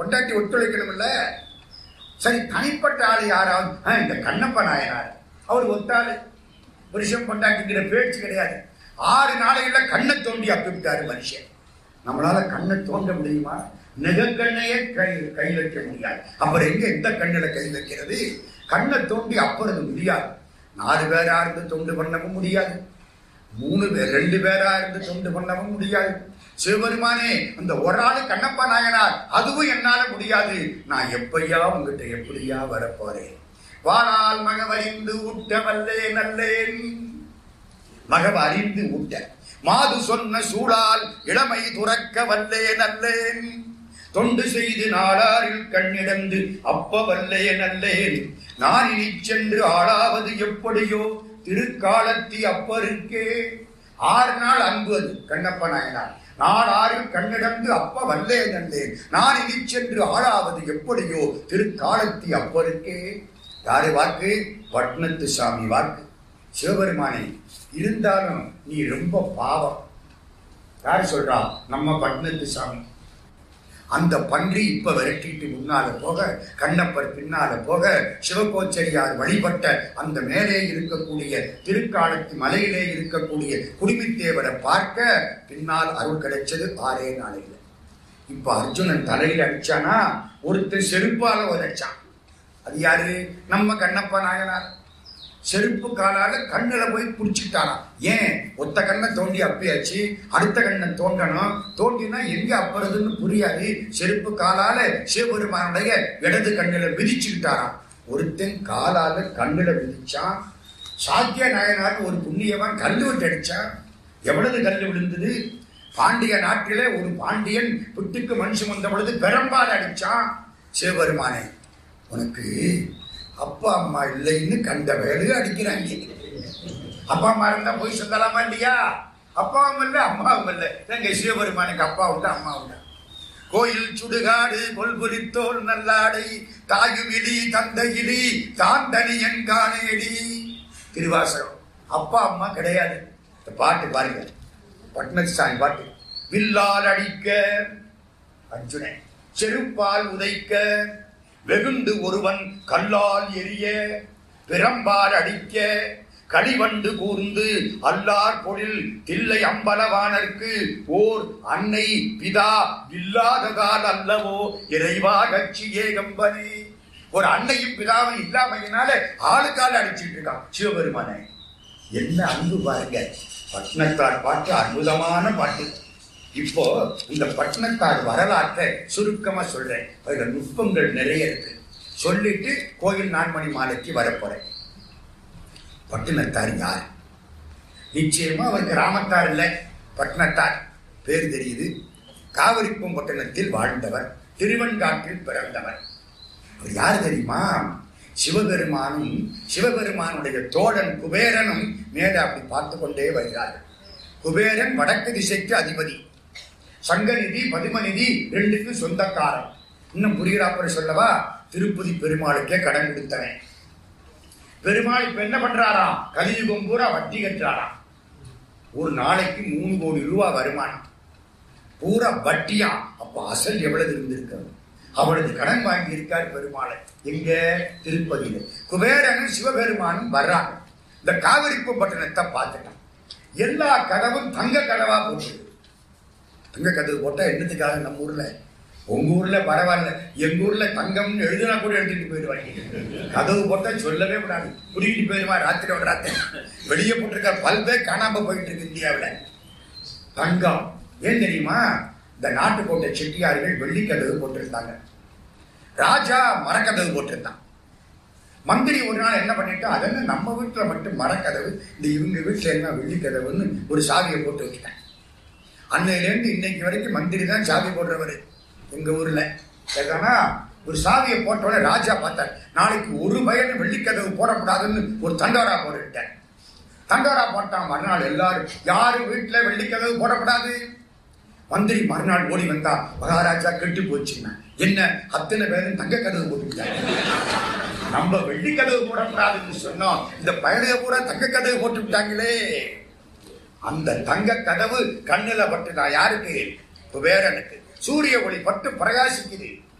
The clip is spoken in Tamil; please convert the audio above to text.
பொட்டாட்டி ஒத்துழைக்கணும்ல சரி தனிப்பட்ட ஆள் யாராவது ஆ, இந்த கண்ணப்ப நாயனார் அவர் ஒத்தாளு புருஷன் பொண்டாட்டிங்கிற பேச்சு கிடையாது ஆறு நாளைகள்ல கண்ணை தோண்டி அப்பிட்டாரு மனுஷன் நம்மளால கண்ணை தோண்ட முடியுமா நெகக்கண்ணையே கை கை வைக்க முடியாது அப்புறம் எங்க எந்த கண்ணுல கை வைக்கிறது கண்ணை தோண்டி அப்புறது முடியாது நாலு பேரா இருந்து தொண்டு பண்ணவும் முடியாது மூணு பேர் ரெண்டு பேரா இருந்து தொண்டு பண்ணவும் முடியாது சிவபெருமானே அந்த ஒரு ஆளு கண்ணப்பா நாயனார் அதுவும் என்னால முடியாது நான் எப்பையா உங்ககிட்ட எப்படியா வரப்போறேன் வாரால் மகவறிந்து ஊட்ட வல்லே நல்லேன் மகவ அறிந்து ஊட்ட மாது சொன்ன சூழால் இளமை துறக்க வல்லே நல்லேன் தொண்டு செய்து நாளாரில் கண்ணிடந்து அப்ப வல்லே நல்லேன் நான் இனி சென்று ஆளாவது எப்படியோ திருக்காலத்தி அப்பருக்கே ஆறு நாள் அன்பு அது கண்ணப்ப நாயனார் நாளாரில் கண்ணிடந்து அப்ப வல்லே நல்லேன் நான் இனி சென்று ஆளாவது எப்படியோ திருக்காலத்தி அப்பருக்கே யாரு வாக்கு பட்னத்து சாமி வாக்கு சிவபெருமானே இருந்தாலும் நீ ரொம்ப பாவம் யாரு சொல்றா நம்ம பட்னத்து சாமி அந்த பன்றி இப்ப விரட்டிட்டு முன்னால போக கண்ணப்பர் பின்னால போக சிவகோச்சரியார் வழிபட்ட அந்த மேலே இருக்கக்கூடிய திருக்காலத்து மலையிலே இருக்கக்கூடிய குடிமித்தேவரை பார்க்க பின்னால் அருள் கிடைச்சது ஆறே நாளையில இப்ப அர்ஜுனன் தலையில அடிச்சானா ஒருத்தன் செருப்பால உதைச்சான் அது யாரு நம்ம கண்ணப்ப நாயனார் செருப்பு காலால கண்ணுல போய் புடிச்சுக்கிட்டாராம் ஏன் ஒத்த கண்ணை தோண்டி அப்பியாச்சு அடுத்த கண்ணை தோண்டணும் தோண்டினா எங்க அப்புறதுன்னு புரியாது செருப்பு காலால சிவபெருமானுடைய இடது கண்ணுல மிதிச்சுக்கிட்டாராம் ஒருத்தன் காலால கண்ணுல மிதிச்சான் சாத்திய நாயனார் ஒரு புண்ணியவன் கல்லு விட்டு அடிச்சான் எவ்வளவு கல்லு விழுந்தது பாண்டிய நாட்டிலே ஒரு பாண்டியன் புட்டுக்கு மனுஷன் வந்த பொழுது பெரம்பால் அடிச்சான் சிவபெருமானே உனக்கு அப்பா அம்மா இல்லைன்னு கண்ட வேலையை அடிக்கிறாங்க அப்பா அம்மா இருந்தா போய் சொல்லலாமா இல்லையா அப்பாவும் இல்லை அம்மாவும் இல்லை எங்க சிவபெருமானுக்கு அப்பா உண்டு அம்மா உண்டு கோயில் சுடுகாடு கொல்புரித்தோல் நல்லாடை தாயுகிலி தந்தையிலி தான் தனியன் காணேடி திருவாசகம் அப்பா அம்மா கிடையாது இந்த பாட்டு பாருங்க பட்னசாமி பாட்டு வில்லால் அடிக்க அர்ஜுனன் செருப்பால் உதைக்க வெகுண்டு ஒருவன் கல்லால் எரிய பிரம்பால் அடிக்க கடிவண்டு கூர்ந்து அல்லார் பொழில் தில்லை அம்பலவானர்க்கு ஓர் அன்னை பிதா இல்லாததால் அல்லவோ இறைவா கட்சி ஏகம்பனே ஒரு அன்னையும் பிதாவும் இல்லாமையினால ஆளுக்கால் அடிச்சிட்டு இருக்கான் சிவபெருமானே என்ன அன்பு பாருங்க பட்னத்தார் பாட்டு அற்புதமான பாட்டு இப்போ இந்த பட்னத்தார் வரலாற்றை சுருக்கமா சொல்றேன் அதுல நுட்பங்கள் நிறைய இருக்கு சொல்லிட்டு கோயில் நான்மணி மாலைக்கு வரப்போறேன் பட்டினத்தார் யார் நிச்சயமா அவர் கிராமத்தார் இல்லை பட்டினத்தார் பேர் தெரியுது காவிரிப்பம் பட்டணத்தில் வாழ்ந்தவர் திருவன்காட்டில் பிறந்தவர் அவர் யார் தெரியுமா சிவபெருமானும் சிவபெருமானுடைய தோழன் குபேரனும் மேலே அப்படி பார்த்து கொண்டே வருகிறார்கள் குபேரன் வடக்கு திசைக்கு அதிபதி சங்கநிதி பதுமநிதி ரெண்டுக்கும் சொந்தக்காரன் இன்னும் புரிகிறாப்பர் சொல்லவா திருப்பதி பெருமாளுக்கே கடன் கொடுத்தவன் பெருமாள் இப்ப என்ன பண்றாராம் கலியுகம் பூரா வட்டி கட்டுறாராம் ஒரு நாளைக்கு மூணு கோடி ரூபாய் வருமானம் பூரா வட்டியா அப்ப அசல் எவ்வளவு இருந்திருக்கிறது அவளது கடன் வாங்கி இருக்கார் பெருமாளை எங்க திருப்பதியில குபேரனும் சிவபெருமானும் வர்றாங்க இந்த காவிரிப்பு பட்டணத்தை பார்த்துட்டான் எல்லா கதவும் தங்க கதவா போச்சு தங்க கதவு போட்டா என்னத்துக்காக நம்ம ஊர்ல உங்க ஊர்ல பரவாயில்ல எங்க ஊர்ல தங்கம்னு எழுதினா கூட எடுத்துட்டு போயிடுவாங்க கதவு போட்டா சொல்லவே கூடாது புடிக்கிட்டு போயிருமா ராத்திரி ஒரு ராத்திரி வெளியே போட்டிருக்க பல்பே காணாம போயிட்டு இருக்கு இந்தியாவுல தங்கம் ஏன் தெரியுமா இந்த நாட்டுக்கோட்டை செட்டியார்கள் வெள்ளி கதவு போட்டிருந்தாங்க ராஜா மரக்கதவு போட்டிருந்தான் மந்திரி ஒரு நாள் என்ன பண்ணிட்டா அதென்ன நம்ம வீட்டுல மட்டும் மரக்கதவு இந்த இவங்க வீட்டுல என்ன வெள்ளி கதவுன்னு ஒரு சாவியை போட்டு வச்சுட்டேன் அன்னையிலேருந்து இன்னைக்கு வரைக்கும் மந்திரி தான் சாவி போடுறவரு எங்க ஊர்ல சரிதானா ஒரு சாவியை போட்டோடனே ராஜா பார்த்தார் நாளைக்கு ஒரு பயனும் வெள்ளிக்கதவு போடக்கூடாதுன்னு ஒரு தண்டோரா போட்டுட்டேன் தண்டோரா போட்டான் மறுநாள் எல்லாரும் யாரு வீட்டுல வெள்ளிக்கதவு போடக்கூடாது மந்திரி மறுநாள் ஓடி வந்தா மகாராஜா கெட்டு போச்சுன்னா என்ன அத்தனை பேரும் தங்க கதவு போட்டுட்டாங்க நம்ம வெள்ளி கதவு போடக்கூடாதுன்னு சொன்னோம் இந்த பயணிக பூரா தங்க கதவு போட்டு விட்டாங்களே அந்த தங்க கதவு கண்ணுல பட்டுதான் யாருக்கு குபேரனுக்கு சூரிய ஒளி பட்டு பிரகாசிக்குது